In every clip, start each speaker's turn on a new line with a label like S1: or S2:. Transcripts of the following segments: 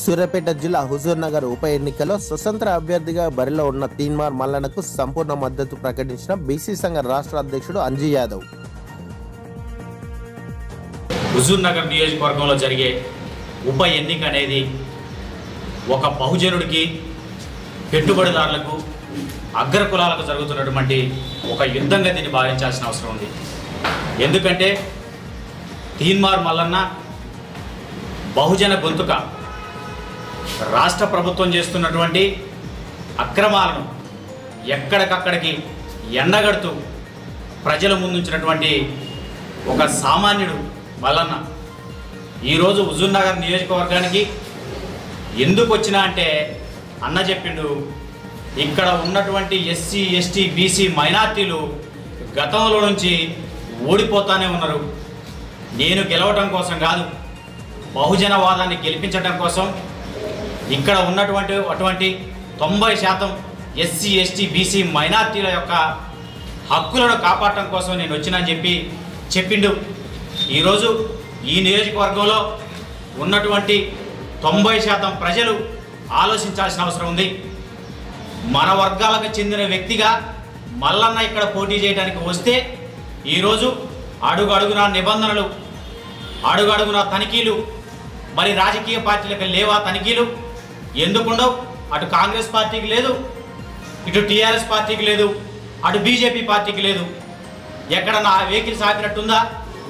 S1: సూర్యాపేట జిల్లా హుజూర్ నగర్ ఉప ఎన్నికలో స్వతంత్ర అభ్యర్థిగా బరిలో ఉన్న తీన్మార్ మల్లన్నకు సంపూర్ణ మద్దతు ప్రకటించిన బీసీ సంఘ రాష్ట్ర అధ్యక్షుడు అంజీ యాదవ్
S2: హుజూర్ నగర్ నియోజకవర్గంలో జరిగే ఉప ఎన్నిక అనేది ఒక బహుజనుడికి పెట్టుబడిదారులకు అగ్ర కులాలకు జరుగుతున్నటువంటి ఒక యుద్ధంగా దీన్ని భావించాల్సిన అవసరం ఉంది ఎందుకంటే తీన్మార్ మల్లన్న బహుజన గొంతుక రాష్ట్ర ప్రభుత్వం చేస్తున్నటువంటి అక్రమాలను ఎక్కడికక్కడికి ఎండగడుతూ ప్రజల ముందుంచినటువంటి ఒక సామాన్యుడు మల్లన్న ఈరోజు హుజూర్నగర్ నియోజకవర్గానికి ఎందుకు వచ్చినా అంటే అన్న చెప్పిండు ఇక్కడ ఉన్నటువంటి ఎస్సీ ఎస్టీ బీసీ మైనార్టీలు గతంలో నుంచి ఓడిపోతానే ఉన్నారు నేను గెలవటం కోసం కాదు బహుజనవాదాన్ని గెలిపించడం కోసం ఇక్కడ ఉన్నటువంటి అటువంటి తొంభై శాతం ఎస్సీ ఎస్టీ బీసీ మైనార్టీల యొక్క హక్కులను కాపాడటం కోసం నేను వచ్చినని చెప్పి చెప్పిండు ఈరోజు ఈ నియోజకవర్గంలో ఉన్నటువంటి తొంభై శాతం ప్రజలు ఆలోచించాల్సిన అవసరం ఉంది మన వర్గాలకు చెందిన వ్యక్తిగా మల్లన్న ఇక్కడ పోటీ చేయడానికి వస్తే ఈరోజు అడుగు అడుగున నిబంధనలు అడుగు అడుగున తనిఖీలు మరి రాజకీయ పార్టీలకు లేవా తనిఖీలు ఎందుకుండవు అటు కాంగ్రెస్ పార్టీకి లేదు ఇటు టీఆర్ఎస్ పార్టీకి లేదు అటు బీజేపీ పార్టీకి లేదు ఎక్కడ నా వెహికల్స్ ఆపినట్టుందా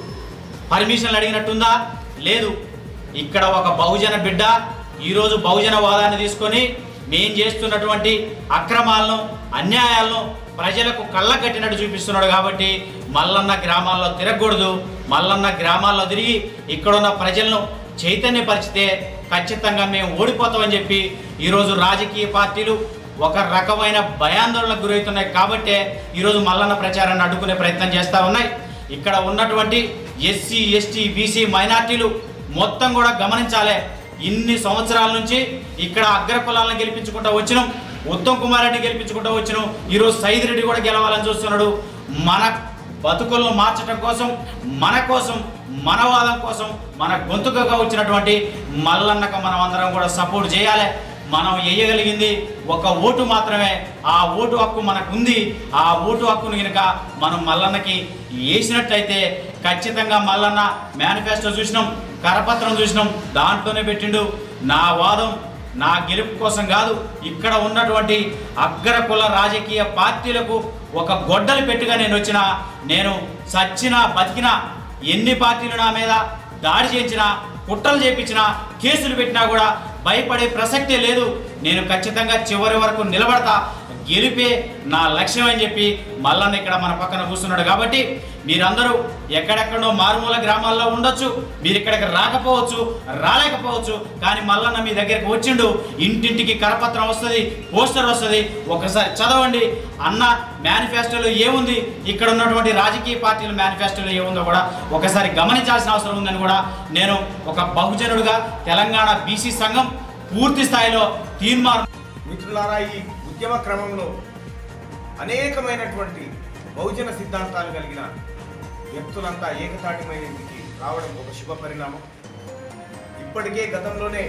S2: పర్మిషన్లు అడిగినట్టుందా లేదు ఇక్కడ ఒక బహుజన బిడ్డ ఈరోజు బహుజన వాదాన్ని తీసుకొని మేం చేస్తున్నటువంటి అక్రమాలను అన్యాయాలను ప్రజలకు కళ్ళకట్టినట్టు చూపిస్తున్నాడు కాబట్టి మల్లన్న గ్రామాల్లో తిరగకూడదు మల్లన్న గ్రామాల్లో తిరిగి ఇక్కడున్న ప్రజలను చైతన్యపరిచితే ఖచ్చితంగా మేము ఓడిపోతామని చెప్పి ఈరోజు రాజకీయ పార్టీలు ఒక రకమైన భయాందోళనకు గురవుతున్నాయి కాబట్టే ఈరోజు మల్లన్న ప్రచారాన్ని అడ్డుకునే ప్రయత్నం చేస్తూ ఉన్నాయి ఇక్కడ ఉన్నటువంటి ఎస్సీ ఎస్టీ బీసీ మైనార్టీలు మొత్తం కూడా గమనించాలి ఇన్ని సంవత్సరాల నుంచి ఇక్కడ అగ్ర కులాలను గెలిపించుకుంటూ వచ్చినాం ఉత్తమ్ కుమార్ రెడ్డి గెలిపించుకుంటూ వచ్చినాం ఈరోజు సైద్ రెడ్డి కూడా గెలవాలని చూస్తున్నాడు మన బతుకులను మార్చడం కోసం మన కోసం మన వాదం కోసం మన గొంతుకగా వచ్చినటువంటి మల్లన్నకు మనం అందరం కూడా సపోర్ట్ చేయాలి మనం వేయగలిగింది ఒక ఓటు మాత్రమే ఆ ఓటు హక్కు మనకు ఉంది ఆ ఓటు హక్కును కనుక మనం మల్లన్నకి వేసినట్టయితే ఖచ్చితంగా మల్లన్న మేనిఫెస్టో చూసినాం కరపత్రం చూసినాం దాంట్లోనే పెట్టిండు నా వాదం నా గెలుపు కోసం కాదు ఇక్కడ ఉన్నటువంటి అగ్ర కుల రాజకీయ పార్టీలకు ఒక గొడ్డలి పెట్టుగా నేను వచ్చిన నేను సచ్చినా బతికినా ఎన్ని పార్టీలు నా మీద దాడి చేయించినా కుట్రలు చేయించినా కేసులు పెట్టినా కూడా భయపడే ప్రసక్తే లేదు నేను ఖచ్చితంగా చివరి వరకు నిలబడతా గెలిపే నా లక్ష్యం అని చెప్పి మల్లన్న ఇక్కడ మన పక్కన కూర్చున్నాడు కాబట్టి మీరందరూ ఎక్కడెక్కడో మారుమూల గ్రామాల్లో ఉండొచ్చు మీరు ఇక్కడికి రాకపోవచ్చు రాలేకపోవచ్చు కానీ మల్లన్న మీ దగ్గరికి వచ్చిండు ఇంటింటికి కరపత్రం వస్తుంది పోస్టర్ వస్తుంది ఒకసారి చదవండి అన్న మేనిఫెస్టోలో ఏముంది ఇక్కడ ఉన్నటువంటి రాజకీయ పార్టీల మేనిఫెస్టోలో ఏముందో కూడా ఒకసారి గమనించాల్సిన అవసరం ఉందని కూడా నేను ఒక బహుజనుడుగా తెలంగాణ బీసీ సంఘం పూర్తి స్థాయిలో తీర్మానం
S3: మిత్రులారా ఈ ఉద్యమ క్రమంలో అనేకమైనటువంటి బహుజన సిద్ధాంతాలు కలిగిన వ్యక్తులంతా ఏకతాటిమైనకి రావడం ఒక శుభ పరిణామం ఇప్పటికే గతంలోనే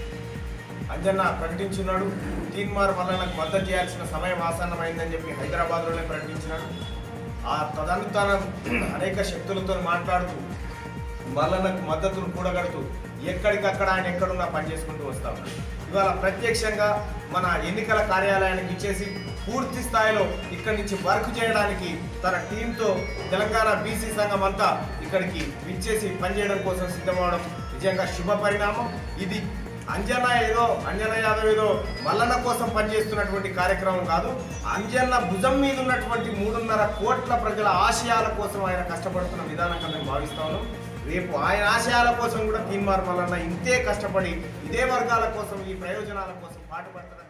S3: అంజన్న ప్రకటించున్నాడు తీన్మార్ మల్లన్నకు మద్దతు చేయాల్సిన సమయం ఆసన్నమైందని చెప్పి హైదరాబాద్లోనే ప్రకటించినాడు ఆ తదనంతరం అనేక శక్తులతో మాట్లాడుతూ మల్లన్నకు మద్దతును కూడగడుతూ ఎక్కడికక్కడ ఆయన ఎక్కడున్నా పనిచేసుకుంటూ వస్తా ఉన్నాడు ఇవాళ ప్రత్యక్షంగా మన ఎన్నికల కార్యాలయానికి ఇచ్చేసి పూర్తి స్థాయిలో ఇక్కడి నుంచి వర్క్ చేయడానికి తన టీంతో తెలంగాణ బీసీ సంఘం అంతా ఇక్కడికి విచ్చేసి పనిచేయడం కోసం సిద్ధమవడం నిజంగా శుభ పరిణామం ఇది అంజన్న ఏదో అంజన యాదవ్ ఏదో మల్లన్న కోసం పనిచేస్తున్నటువంటి కార్యక్రమం కాదు అంజన్న భుజం మీద ఉన్నటువంటి మూడున్నర కోట్ల ప్రజల ఆశయాల కోసం ఆయన కష్టపడుతున్న విధానంగా మేము భావిస్తా ఉన్నాం రేపు ఆయన ఆశయాల కోసం కూడా తీన్మార్ మల్లన్న ఇంతే కష్టపడి ఇదే వర్గాల కోసం ఈ ప్రయోజనాల కోసం పాటుపడుతున్నారు